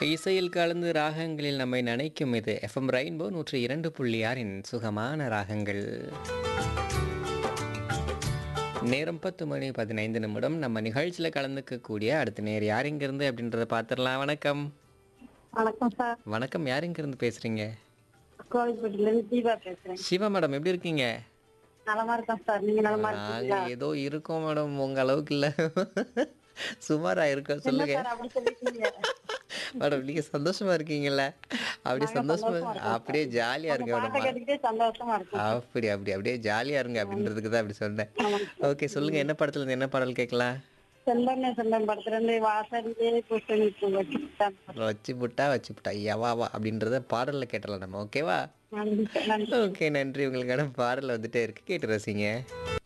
இசையில் கலந்து ராகங்களில் நம்மை நனைக்கும் இது எஃப்எம் ரெயின்போ நூற்றி இரண்டு புள்ளி ஆறின் சுகமான ராகங்கள் நேரம் பத்து மணி பதினைந்து நிமிடம் நம்ம நிகழ்ச்சியில் கலந்துக்கக்கூடிய அடுத்த நேர் யார் இங்கிருந்து அப்படின்றத பார்த்துடலாம் வணக்கம் வணக்கம் சார் வணக்கம் யார் இங்கிருந்து பேசுறீங்க கோவில்பட்டில இருந்து தீபா பேசுறேன் சிவா மேடம் எப்படி இருக்கீங்க நலமா இருக்கேன் சார் நீங்க நலமா நாங்க இருக்கீங்களா ஏதோ இருக்கோம் மேடம் உங்க அளவுக்கு இல்ல சுமாரா இருக்கோம் என்ன சொல்லுங்க சார் அப்படி சொல்லிட்டீங்க மேடம் நீங்க சந்தோஷமா இருக்கீங்களா அப்படி நாங்க சந்தோஷமா சந்தோஷமா இருக்கோம் அப்படியே ஜாலியா உங்க இருக்க பாட்டை மேடம் கேட்டுக்கிட்டே சந்தோஷமா இருக்கும் அப்படி அப்படி அப்படியே ஜாலியா இருங்க அப்படின்றதுக்கு தான் அப்படி சொன்னேன் ஆமாங்க ஓகே சொல்லுங்க என்ன படத்துல இருந்து என்ன பாடல் கேட்கலாம் செந்தமே செந்தம் படத்துல இருந்து வாசந்தே புஷ்பனி பூ வச்சுட்டான் வச்சு புட்டா வச்சு புட்டா ஐயாவா வா அப்படின்றத பாடல்ல கேட்டலாம் நம்ம ஓகேவா நன்றி சார், நன்றி ஓகே நன்றி உங்களுக்கான பாடல் வந்துட்டே இருக்கு கேட்டு ரசிங்க